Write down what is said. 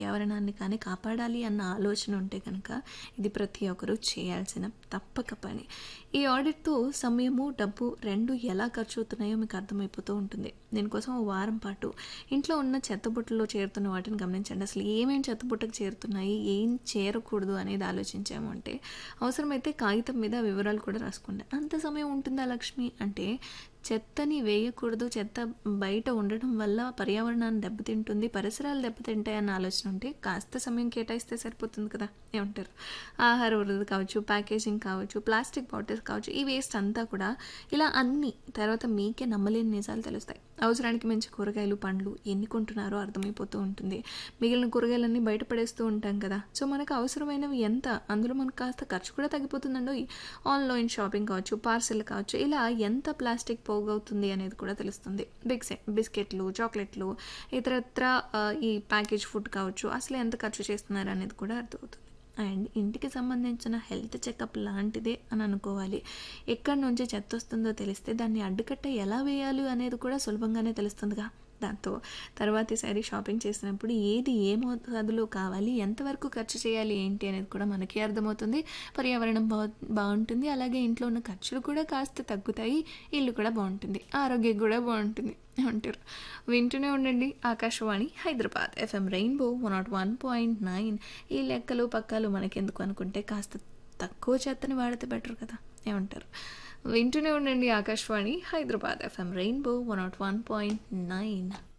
పర్యావరణాన్ని కానీ కాపాడాలి అన్న ఆలోచన ఉంటే కనుక ఇది ప్రతి ఒక్కరూ చేయాల్సిన తప్పక పని ఈ ఆడిట్తో సమయము డబ్బు రెండు ఎలా ఖర్చు అవుతున్నాయో మీకు అర్థమైపోతూ ఉంటుంది దీనికోసం ఓ వారం పాటు ఇంట్లో ఉన్న చెత్తబుట్టలో చేరుతున్న వాటిని గమనించండి అసలు ఏమేమి చెత్తబుట్టకు చేరుతున్నాయి ఏం చేరకూడదు అనేది ఆలోచించాము అంటే అవసరమైతే కాగితం మీద వివరాలు కూడా రాసుకోండి అంత సమయం ఉంటుందా లక్ష్మి అంటే చెత్తని వేయకూడదు చెత్త బయట ఉండడం వల్ల పర్యావరణాన్ని దెబ్బతింటుంది పరిసరాలు దెబ్బతింటాయన్న ఆలోచన ఉంటే కాస్త సమయం కేటాయిస్తే సరిపోతుంది కదా ఏమంటారు ఆహార వృద్ధి కావచ్చు ప్యాకేజింగ్ కావచ్చు ప్లాస్టిక్ బాటిల్స్ కావచ్చు ఈ వేస్ట్ అంతా కూడా ఇలా అన్ని తర్వాత మీకే నమ్మలేని నిజాలు తెలుస్తాయి అవసరానికి మించి కూరగాయలు పండ్లు ఎన్ని కొంటున్నారో అర్థమైపోతూ ఉంటుంది మిగిలిన కూరగాయలన్నీ బయట పడేస్తూ ఉంటాం కదా సో మనకు అవసరమైనవి ఎంత అందులో మనకు కాస్త ఖర్చు కూడా తగ్గిపోతుందండి ఆన్లైన్ షాపింగ్ కావచ్చు పార్సెల్ కావచ్చు ఇలా ఎంత ప్లాస్టిక్ పోగవుతుంది అనేది కూడా తెలుస్తుంది బిగ్సె బిస్కెట్లు చాక్లెట్లు ఇతరత్ర ఆ, ఈ ప్యాకేజ్ ఫుడ్ కావచ్చు అసలు ఎంత ఖర్చు చేస్తున్నారు అనేది కూడా అర్థమవుతుంది అండ్ ఇంటికి సంబంధించిన హెల్త్ చెకప్ లాంటిదే అని అనుకోవాలి ఎక్కడి నుంచి చెత్త వస్తుందో తెలిస్తే దాన్ని అడ్డుకట్ట ఎలా వేయాలి అనేది కూడా సులభంగానే తెలుస్తుందిగా దాంతో తర్వాతిసారి షాపింగ్ చేసినప్పుడు ఏది ఏ మోతాదులో కావాలి ఎంతవరకు ఖర్చు చేయాలి ఏంటి అనేది కూడా మనకి అర్థమవుతుంది పర్యావరణం బా బాగుంటుంది అలాగే ఇంట్లో ఉన్న ఖర్చులు కూడా కాస్త తగ్గుతాయి ఇల్లు కూడా బాగుంటుంది ఆరోగ్యం కూడా బాగుంటుంది అంటారు వింటూనే ఉండండి Akashvani Hyderabad FM Rainbow one nought one point nine ఈ లెక్కలు పక్కలు మనకెందుకు అనుకుంటే కాస్త తక్కువ చెత్తని వాడితే బెటర్ కదా ఏమంటారు వింటూనే ఉండండి Akashvani Hyderabad FM Rainbow one nought one point nine